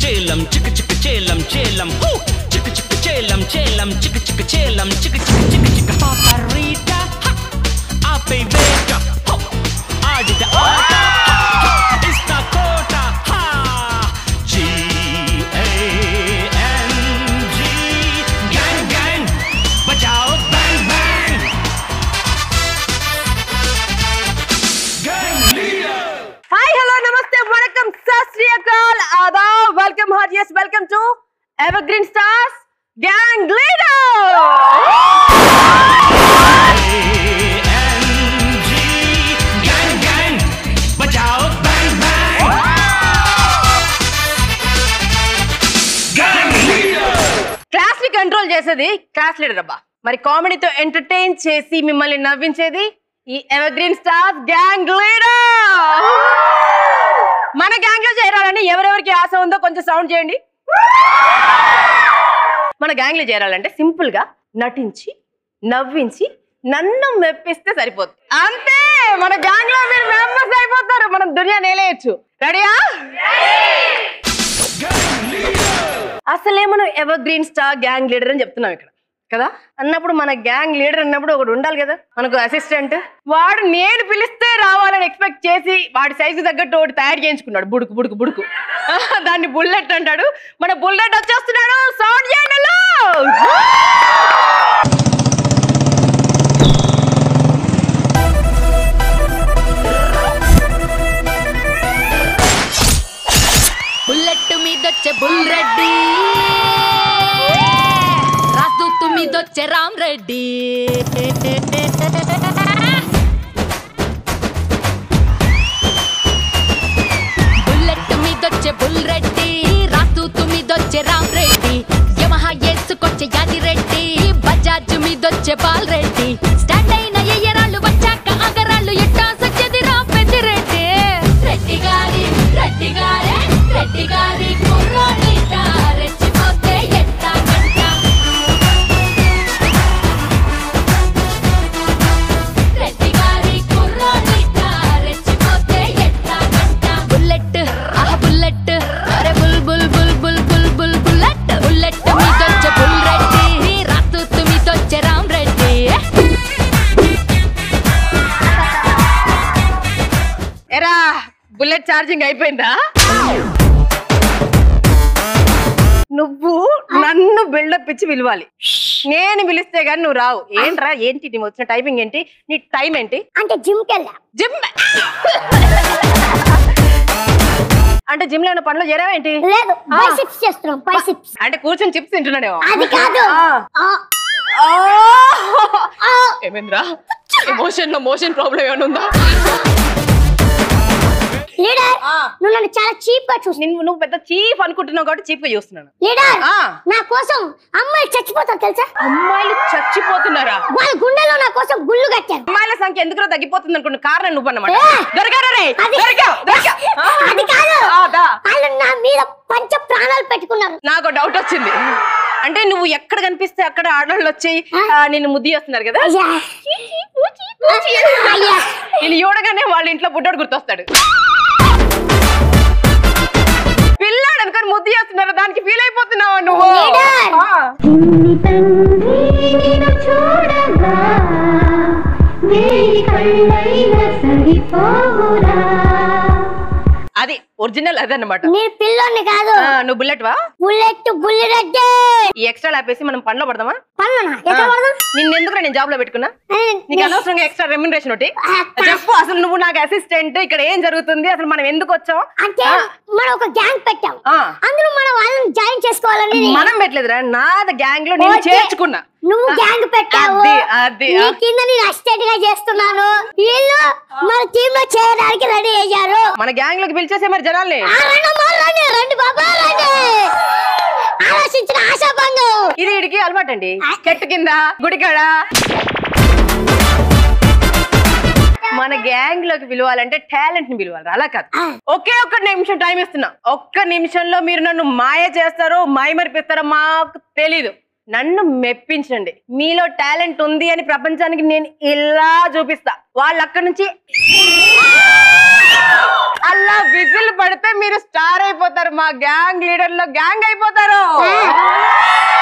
చేలం చిక్ చిక్ చేలం చేలం who! చిక్ చిక్ చేలం చేలం చిక్ చిక్ చేలం చిక్ చిక్ చిక్ చిక్ పాపరీటా ఆపే వేట హో! ఆడిద ఆట ఇస్తా కోట హా G A N G gang gang బజాओ bang bang gang leader hi hello నమస్తే వణకం సత్ శ్రీ అకాల్ ఆదాబ్ వెల్కమ్ హార్టియస్ welcome to evergreen stars gang leader gang gang बजाओ bang bang gang leader class ని కంట్రోల్ చేసేది క్లాస్ లీడర్ అబ్బా మరి కామెడీతో ఎంటర్టైన్ చేసి మిమ్మల్ని నవ్వించేది ఈ evergreen stars gang leader మన గ్యాంగ్ లో చేరాలని ఎవరెవరికి ఆశ ఉందో కొంచెం సౌండ్ చేయండి మన గ్యాంగ్ లో చేరాలంటే సింపుల్ గా నటించి నవ్వించి నన్ను మెప్పిస్తే సరిపోతుంది అంతే మన గ్యాంగ్ లో మీరు మెంబర్స్ అయిపోతారు మనం దునియా నేలేయచ్చు రెడీయా అసలే మనం evergreen star gang leader అని చెప్తున్నాం ఇక్కడ కదా అన్నప్పుడు మన గ్యాంగ్ లీడర్ అన్నప్పుడు ఒకడు ఉండాలి కదా మనకు అసిస్టెంట్ వాడు నేను పిలిస్తే రావాలని ఎక్స్పెక్ట్ చేసి వాడి సైజు తగ్గట్టు ఒకటి తయారు చేయించుకున్నాడు బుడుకు బుడుకు బుడుకు దాన్ని బుల్లెట్ అంటాడు మన బుల్లెట్ వచ్చేస్తున్నాడు సౌండ్ చేయండి బుల్లెట్ మీదొచ్చే బుల్ రెడ్డి రాజదూత్ మీదొచ్చే రామ్ రెడ్డి బుల్లెట్ మీదొచ్చే బుల్ రెడ్డి రాజదూత్ మీదొచ్చే రామ్ రెడ్డి యమహా ఏసుకొచ్చే యాది రెడ్డి బజాజ్ మీదొచ్చే బాల్ రెడ్డి స్టార్ట్ అయిన ఎయ్యరాళ్ళు వచ్చాక అగరాళ్ళు ఎట్టా సచ్చేది రా పెద్దిరెడ్డి రెడ్డి గారి రెడ్డి గారే రెడ్డి గారి కుర్రోడిట రెచ్చిపోతే ఎట్టా గంట రెడ్డి గారి కుర్రోడిట రెచ్చిపోతే ఎట్టా గంట బుల్లెట్ ఆహ బుల్లెట్ అరే bull bull bull bull bull bull bullet bullet మీదొచ్చే బుల్ రెడ్డి రాతూత్ మీదొచ్చే రామ్ రెడ్డి ఎరా బుల్లెట్ ఛార్జింగ్ అయిపోయిందా నువ్వు నన్ను బిల్డప్ ఇచ్చి పిలవాలి నేను పిలిస్తే గానీ నువ్వు రావు ఏంట్రా ఏంటి నీ వచ్చిన టైమింగ్ ఏంటి నీ టైం ఏంటి అంటే జిమ్ కెళ్ళా జిమ్ అంటే జిమ్ లో ఏమైనా పనులు చేరావేంటి లేదు బైసిప్స్ చేస్తున్నాం బైసిప్స్ అంటే కూర్చొని చిప్స్ తింటున్నాడేమో అది కాదు ఆ. ఆ, ఆ, ఏమేంద్రా ఎమోషన్ లో మోషన్ ప్రాబ్లం ఏమైనా ఉందా లీడర్ ఆ. నువ్వు నన్ను చాలా చీప్ గా చూసి నిన్ను నువ్వు పెద్ద చీఫ్ అనుకుంటున్నావు కాబట్టి చీప్ గా చూస్తున్నాను లీడర్ ఆ. నా కోసం అమ్మాయిలు చచ్చిపోతారు తెలుసా అమ్మాయిలు చచ్చిపోతున్నారా వాళ్ళ గుండెలో నా కోసం గుళ్ళు కట్టారు అమ్మాయిల సంఖ్య ఎందుకు తగ్గిపోతుంది అనుకున్న కారణం నువ్వు అన్నమాట ఏ! దొరికారా రే అది- దొరికావు, దొరికావు. ఆ? అది కాదు ఆ, దా. వాళ్ళు నా మీద పంచ ప్రాణాలు పెట్టుకున్నారు నాకు డౌట్ వచ్చింది అంటే నువ్వు ఎక్కడ కనిపిస్తే అక్కడ ఆడవాళ్ళు వచ్చి ఆ, నిన్ను ముద్ది వస్తున్నారు కదా అయ్యా అయ్యా నేను చూడగానే వాళ్ళ ఇంట్లో బుడ్డోడు గుర్తొస్తాడు పిల్లాడు అనుకొని ముద్ది చేస్తున్నారు దానికి ఫీల్ అయిపోతున్నావా నువ్వు లీడర్. ఆ. చిన్ని తండ్రి నిన్ను చూడగా వేయి కళ్ళైన సరిపోవురా అది ఒరిజినల్ అదన్నమాట నేను పిల్లోని కాదు ఆ, నువ్వు బుల్లెట్ వా బుల్లెట్ బుల్లెట్ ఈ ఎక్స్ట్రా ఆపేసి మనం పనిలో పడదామా పనునా ఎక్కడ పడదాం నిన్ను ఎందుకు నేను జాబ్ లో పెట్టుకున్నా నీకు అనవసరంగా ఎక్స్ట్రా రెమ్యునరేషన్ ఒకటి ఆ, చెప్పు అసలు నువ్వు నాకు అసిస్టెంట్ ఇక్కడ ఏం జరుగుతుంది అసలు మనం ఎందుకు వచ్చాం అంటే మనం ఒక గ్యాంగ్ పెట్టాం ఆ. అందులో మనం వాళ్ళని జాయిన్ చేసుకోవాలని మనం పెట్టలేదురా నాద గ్యాంగ్ లో నేను ఓకే. చేర్చుకున్నా నువ్వు గ్యాంగ్ పెట్టావు అది, అది, నీ ఆ. కింద నేను అసిస్టెంట్ గా చేస్తున్నాను వీళ్ళు మన టీమ్ లో చేరడానికి రెడీ అయ్యారు మన గ్యాంగ్ లోకి పిలిచేసే మరి జనాల్ని ఆ, రండి అమ్మా, రండి రండి బాబా రండి ఆలోచించిన ఆశాభంగం ఇది ఇడికి అలవాటండి చెట్టు కింద గుడికాడ మన గ్యాంగ్ లోకి పిలవాలంటే టాలెంట్ ని పిలవాలి అలా కాదు ఆ. ఒకే ఒక్క నిమిషం టైం ఇస్తున్నా ఒక్క నిమిషంలో మీరు నన్ను మాయ చేస్తారో మాయ మరిపిస్తారో మాకు తెలీదు నన్ను మెప్పించండి మీలో టాలెంట్ ఉంది అని ప్రపంచానికి నేను ఇలా చూపిస్తా వాళ్ళు అక్కడి నుంచి అలా విజిల్ పడితే మీరు స్టార్ అయిపోతారు మా గ్యాంగ్ లీడర్ లో గ్యాంగ్ అయిపోతారు